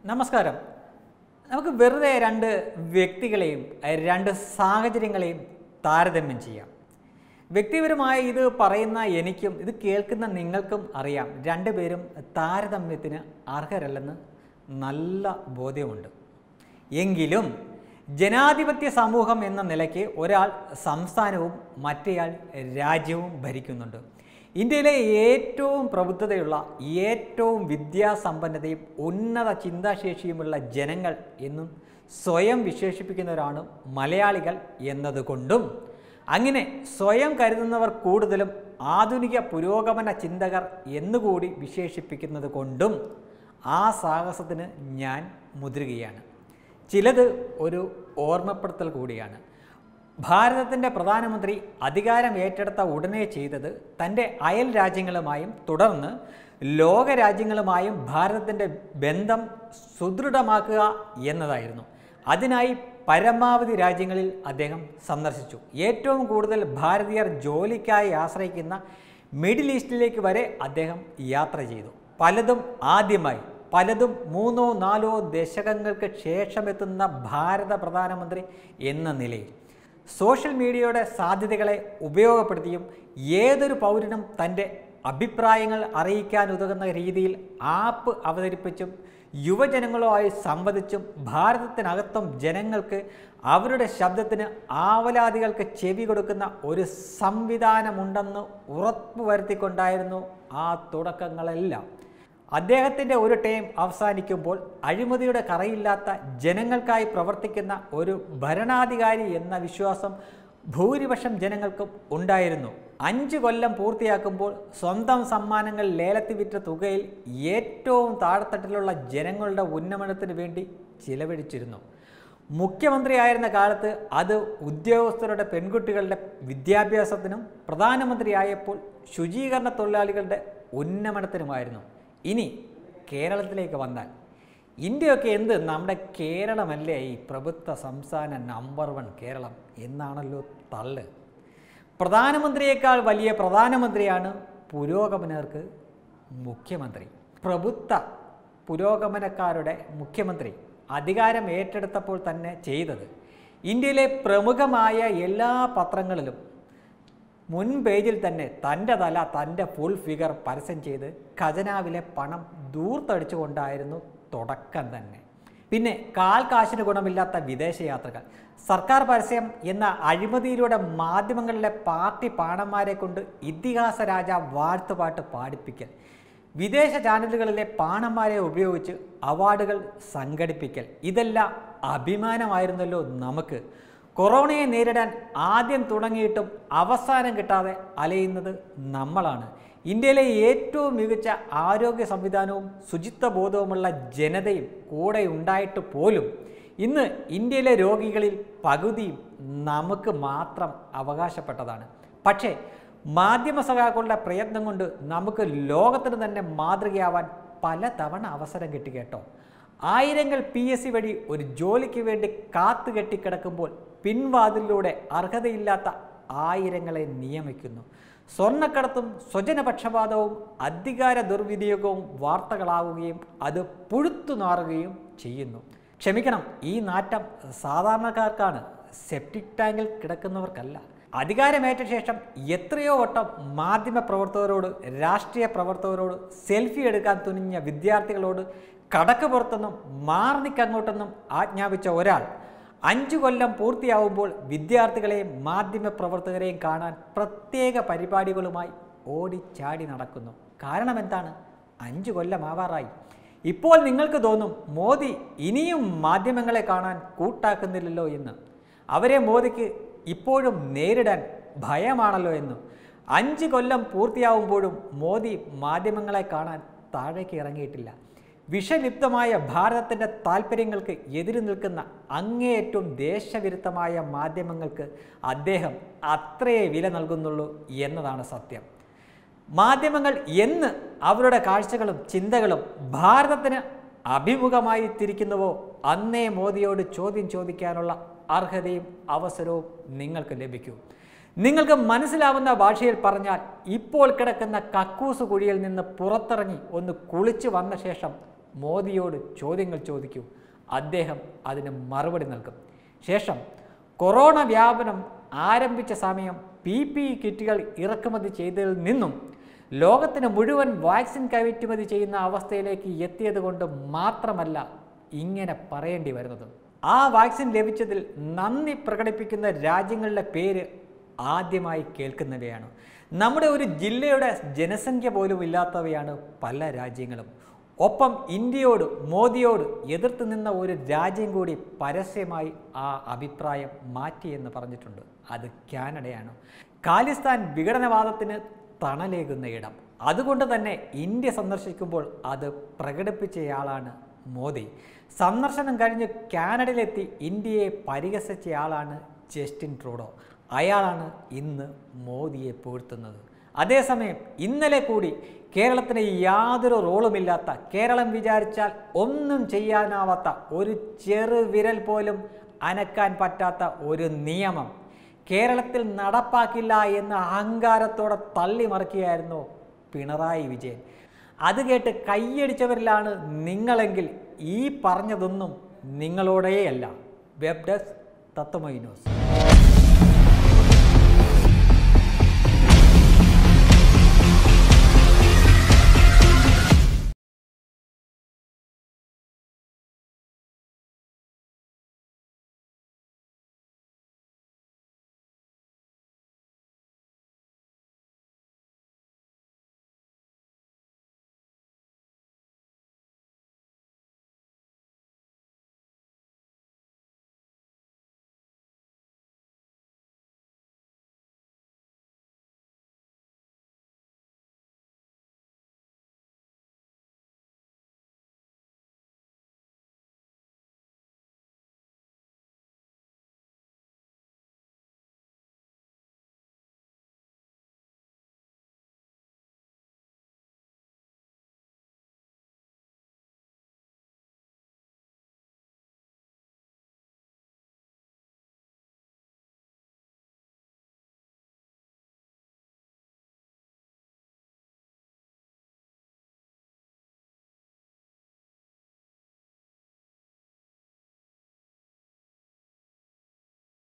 നമസ്കാരം നമുക്ക് വെറുതെ രണ്ട് വ്യക്തികളെയും അഹ് രണ്ട് സാഹചര്യങ്ങളെയും താരതമ്യം ചെയ്യാം വ്യക്തിപരമായി ഇത് പറയുന്ന എനിക്കും ഇത് കേൾക്കുന്ന നിങ്ങൾക്കും അറിയാം രണ്ടുപേരും താരതമ്യത്തിന് അർഹരല്ലെന്ന് നല്ല ബോധ്യമുണ്ട് എങ്കിലും ജനാധിപത്യ സമൂഹം എന്ന നിലയ്ക്ക് ഒരാൾ സംസ്ഥാനവും മറ്റേയാൾ രാജ്യവും ഭരിക്കുന്നുണ്ട് ഇന്ത്യയിലെ ഏറ്റവും പ്രബുദ്ധതയുള്ള ഏറ്റവും വിദ്യാസമ്പന്നതയും ഉന്നത ചിന്താശേഷിയുമുള്ള ജനങ്ങൾ എന്നും സ്വയം വിശേഷിപ്പിക്കുന്നവരാണ് മലയാളികൾ എന്നതുകൊണ്ടും അങ്ങനെ സ്വയം കരുതുന്നവർ കൂടുതലും ആധുനിക പുരോഗമന ചിന്തകർ എന്നുകൂടി വിശേഷിപ്പിക്കുന്നത് കൊണ്ടും ആ സാഹസത്തിന് ഞാൻ മുതിരുകയാണ് ചിലത് ഒരു ഓർമ്മപ്പെടുത്തൽ കൂടിയാണ് ഭാരതത്തിൻ്റെ പ്രധാനമന്ത്രി അധികാരം ഏറ്റെടുത്ത ഉടനെ ചെയ്തത് തൻ്റെ അയൽ രാജ്യങ്ങളുമായും തുടർന്ന് ലോക രാജ്യങ്ങളുമായും ഭാരതത്തിൻ്റെ ബന്ധം സുദൃഢമാക്കുക എന്നതായിരുന്നു അതിനായി പരമാവധി രാജ്യങ്ങളിൽ അദ്ദേഹം സന്ദർശിച്ചു ഏറ്റവും കൂടുതൽ ഭാരതീയർ ജോലിക്കായി ആശ്രയിക്കുന്ന മിഡിൽ ഈസ്റ്റിലേക്ക് വരെ അദ്ദേഹം യാത്ര ചെയ്തു പലതും ആദ്യമായി പലതും മൂന്നോ നാലോ ദശകങ്ങൾക്ക് ശേഷമെത്തുന്ന ഭാരത പ്രധാനമന്ത്രി എന്ന നിലയിൽ സോഷ്യൽ മീഡിയയുടെ സാധ്യതകളെ ഉപയോഗപ്പെടുത്തിയും ഏതൊരു പൗരനും തൻ്റെ അഭിപ്രായങ്ങൾ അറിയിക്കാൻ ഉതകുന്ന രീതിയിൽ ആപ്പ് അവതരിപ്പിച്ചും യുവജനങ്ങളുമായി സംവദിച്ചും ഭാരതത്തിനകത്തും ജനങ്ങൾക്ക് അവരുടെ ശബ്ദത്തിന് ആവലാതികൾക്ക് ചെവി കൊടുക്കുന്ന ഒരു സംവിധാനമുണ്ടെന്ന് ഉറപ്പുവരുത്തിക്കൊണ്ടായിരുന്നു ആ തുടക്കങ്ങളെല്ലാം അദ്ദേഹത്തിൻ്റെ ഒരു ടൈം അവസാനിക്കുമ്പോൾ അഴിമതിയുടെ കറയില്ലാത്ത ജനങ്ങൾക്കായി പ്രവർത്തിക്കുന്ന ഒരു ഭരണാധികാരി എന്ന വിശ്വാസം ഭൂരിപക്ഷം ജനങ്ങൾക്കും ഉണ്ടായിരുന്നു അഞ്ച് കൊല്ലം പൂർത്തിയാക്കുമ്പോൾ സ്വന്തം സമ്മാനങ്ങൾ ലേലത്തിൽ വിറ്റ തുകയിൽ ഏറ്റവും താഴെത്തട്ടിലുള്ള ജനങ്ങളുടെ ഉന്നമനത്തിന് വേണ്ടി ചിലവഴിച്ചിരുന്നു മുഖ്യമന്ത്രിയായിരുന്ന കാലത്ത് അത് ഉദ്യോഗസ്ഥരുടെ പെൺകുട്ടികളുടെ വിദ്യാഭ്യാസത്തിനും പ്രധാനമന്ത്രിയായപ്പോൾ ശുചീകരണ തൊഴിലാളികളുടെ ഉന്നമനത്തിനുമായിരുന്നു ഇനി കേരളത്തിലേക്ക് വന്നാൽ ഇന്ത്യയൊക്കെ എന്ത് നമ്മുടെ കേരളമല്ലേ ഈ പ്രഭുത്വ സംസ്ഥാന നമ്പർ വൺ കേരളം എന്നാണല്ലോ തള്ള് പ്രധാനമന്ത്രിയേക്കാൾ വലിയ പ്രധാനമന്ത്രിയാണ് പുരോഗമനർക്ക് മുഖ്യമന്ത്രി പ്രഭുത്വ പുരോഗമനക്കാരുടെ മുഖ്യമന്ത്രി അധികാരം ഏറ്റെടുത്തപ്പോൾ തന്നെ ചെയ്തത് ഇന്ത്യയിലെ പ്രമുഖമായ എല്ലാ പത്രങ്ങളിലും മുൻ പേജിൽ തന്നെ തൻ്റെ തല തൻ്റെ ഫുൾ ഫിഗർ പരസ്യം ചെയ്ത് ഖജനാവിലെ പണം ദൂർത്തടിച്ചുകൊണ്ടായിരുന്നു തുടക്കം തന്നെ പിന്നെ കാൽ കാശിന് ഗുണമില്ലാത്ത വിദേശയാത്രകൾ സർക്കാർ പരസ്യം എന്ന അഴിമതിയിലൂടെ മാധ്യമങ്ങളിലെ പാർട്ടി പാണന്മാരെ കൊണ്ട് ഇതിഹാസ രാജ വാഴ്ത്തുപാട്ട് പാടിപ്പിക്കൽ വിദേശ ചാനലുകളിലെ പാണന്മാരെ ഉപയോഗിച്ച് അവാർഡുകൾ സംഘടിപ്പിക്കൽ ഇതെല്ലാം അഭിമാനമായിരുന്നല്ലോ നമുക്ക് കൊറോണയെ നേരിടാൻ ആദ്യം തുടങ്ങിയിട്ടും അവസാനം കിട്ടാതെ അലയുന്നത് നമ്മളാണ് ഇന്ത്യയിലെ ഏറ്റവും മികച്ച ആരോഗ്യ സംവിധാനവും ശുചിത്വ ബോധവുമുള്ള ജനതയും കൂടെ ഉണ്ടായിട്ട് പോലും ഇന്ന് ഇന്ത്യയിലെ രോഗികളിൽ പകുതിയും നമുക്ക് മാത്രം അവകാശപ്പെട്ടതാണ് പക്ഷേ മാധ്യമ സഖാക്കളുടെ പ്രയത്നം കൊണ്ട് നമുക്ക് ലോകത്തിന് തന്നെ മാതൃകയാവാൻ പലതവണ അവസരം കിട്ടി കേട്ടോ ആയിരങ്ങൾ പി എസ് സി വഴി ഒരു ജോലിക്ക് വേണ്ടി കാത്തു കെട്ടിക്കിടക്കുമ്പോൾ പിൻവാതിലൂടെ അർഹതയില്ലാത്ത ആയിരങ്ങളെ നിയമിക്കുന്നു സ്വർണ്ണക്കടത്തും സ്വജനപക്ഷപാതവും അധികാര ദുർവിനിയോഗവും വാർത്തകളാവുകയും അത് പുഴുത്തു നാറുകയും ചെയ്യുന്നു ക്ഷമിക്കണം ഈ നാറ്റം സാധാരണക്കാർക്കാണ് സെപ്റ്റിക് ടാങ്കിൽ കിടക്കുന്നവർക്കല്ല അധികാരമേറ്റ ശേഷം എത്രയോ വട്ടം മാധ്യമ പ്രവർത്തകരോട് രാഷ്ട്രീയ പ്രവർത്തകരോട് സെൽഫി എടുക്കാൻ തുനിഞ്ഞ വിദ്യാർത്ഥികളോട് കടക്ക് പുറത്തൊന്നും മാറി നിൽക്കങ്ങോട്ടെന്നും ആജ്ഞാപിച്ച ഒരാൾ അഞ്ചു കൊല്ലം പൂർത്തിയാവുമ്പോൾ വിദ്യാർത്ഥികളെയും മാധ്യമ പ്രവർത്തകരെയും കാണാൻ പ്രത്യേക പരിപാടികളുമായി ഓടിച്ചാടി നടക്കുന്നു കാരണം എന്താണ് അഞ്ചു കൊല്ലമാവാറായി ഇപ്പോൾ നിങ്ങൾക്ക് തോന്നും മോദി ഇനിയും മാധ്യമങ്ങളെ കാണാൻ കൂട്ടാക്കുന്നില്ലല്ലോ എന്ന് അവരെ മോദിക്ക് ഇപ്പോഴും നേരിടാൻ ഭയമാണല്ലോ എന്ന് അഞ്ച് കൊല്ലം പൂർത്തിയാവുമ്പോഴും മോദി മാധ്യമങ്ങളെ കാണാൻ താഴേക്ക് ഇറങ്ങിയിട്ടില്ല വിഷലിപ്തമായ ഭാരതത്തിൻ്റെ താല്പര്യങ്ങൾക്ക് എതിര് നിൽക്കുന്ന അങ്ങേയറ്റവും ദേശവിരുദ്ധമായ മാധ്യമങ്ങൾക്ക് അദ്ദേഹം അത്രയേ വില നൽകുന്നുള്ളൂ എന്നതാണ് സത്യം മാധ്യമങ്ങൾ എന്ന് അവരുടെ കാഴ്ചകളും ചിന്തകളും ഭാരതത്തിന് അഭിമുഖമായി തിരിക്കുന്നുവോ അന്നേ മോദിയോട് ചോദ്യം ചോദിക്കാനുള്ള അർഹതയും അവസരവും നിങ്ങൾക്ക് ലഭിക്കൂ നിങ്ങൾക്ക് മനസ്സിലാവുന്ന ഭാഷയിൽ പറഞ്ഞാൽ ഇപ്പോൾ കിടക്കുന്ന കക്കൂസ് കുഴിയിൽ നിന്ന് പുറത്തിറങ്ങി ഒന്ന് കുളിച്ചു വന്ന ശേഷം മോദിയോട് ചോദ്യങ്ങൾ ചോദിക്കൂ അദ്ദേഹം അതിന് മറുപടി നൽകും ശേഷം കൊറോണ വ്യാപനം ആരംഭിച്ച സമയം പി പി ഇ കിറ്റുകൾ ഇറക്കുമതി ചെയ്തതിൽ നിന്നും ലോകത്തിന് മുഴുവൻ വാക്സിൻ കയറ്റുമതി ചെയ്യുന്ന അവസ്ഥയിലേക്ക് എത്തിയത് കൊണ്ട് മാത്രമല്ല ഇങ്ങനെ പറയേണ്ടി വരുന്നത് ആ വാക്സിൻ ലഭിച്ചതിൽ നന്ദി പ്രകടിപ്പിക്കുന്ന രാജ്യങ്ങളുടെ പേര് ആദ്യമായി കേൾക്കുന്നവയാണ് നമ്മുടെ ഒരു ജില്ലയുടെ ജനസംഖ്യ പോലും ഇല്ലാത്തവയാണ് പല രാജ്യങ്ങളും ഒപ്പം ഇന്ത്യയോട് മോദിയോട് എതിർത്ത് നിന്ന ഒരു രാജ്യം കൂടി പരസ്യമായി ആ അഭിപ്രായം മാറ്റിയെന്ന് പറഞ്ഞിട്ടുണ്ട് അത് കാനഡയാണ് ഖാലിസ്ഥാൻ വിഘടനവാദത്തിന് തണലേകുന്ന ഇടം അതുകൊണ്ട് തന്നെ ഇന്ത്യ സന്ദർശിക്കുമ്പോൾ അത് പ്രകടിപ്പിച്ചയാളാണ് മോദി സന്ദർശനം കഴിഞ്ഞ് കാനഡയിലെത്തി ഇന്ത്യയെ പരിഹസിച്ചയാളാണ് ജസ്റ്റിൻ ട്രൂഡോ അയാളാണ് ഇന്ന് മോദിയെ പുകഴ്ത്തുന്നത് അതേസമയം ഇന്നലെ കൂടി കേരളത്തിന് യാതൊരു റോളുമില്ലാത്ത കേരളം വിചാരിച്ചാൽ ഒന്നും ചെയ്യാനാവാത്ത ഒരു ചെറു വിരൽ പോലും അനക്കാൻ പറ്റാത്ത ഒരു നിയമം കേരളത്തിൽ നടപ്പാക്കില്ല എന്ന അഹങ്കാരത്തോടെ തള്ളിമറിക്കുകയായിരുന്നു പിണറായി വിജയൻ അത് കേട്ട് കൈയടിച്ചവരിലാണ് നിങ്ങളെങ്കിൽ ഈ പറഞ്ഞതൊന്നും നിങ്ങളോടെയല്ല വെബ് ഡെസ്ക് തത്വമൈ ന്യൂസ്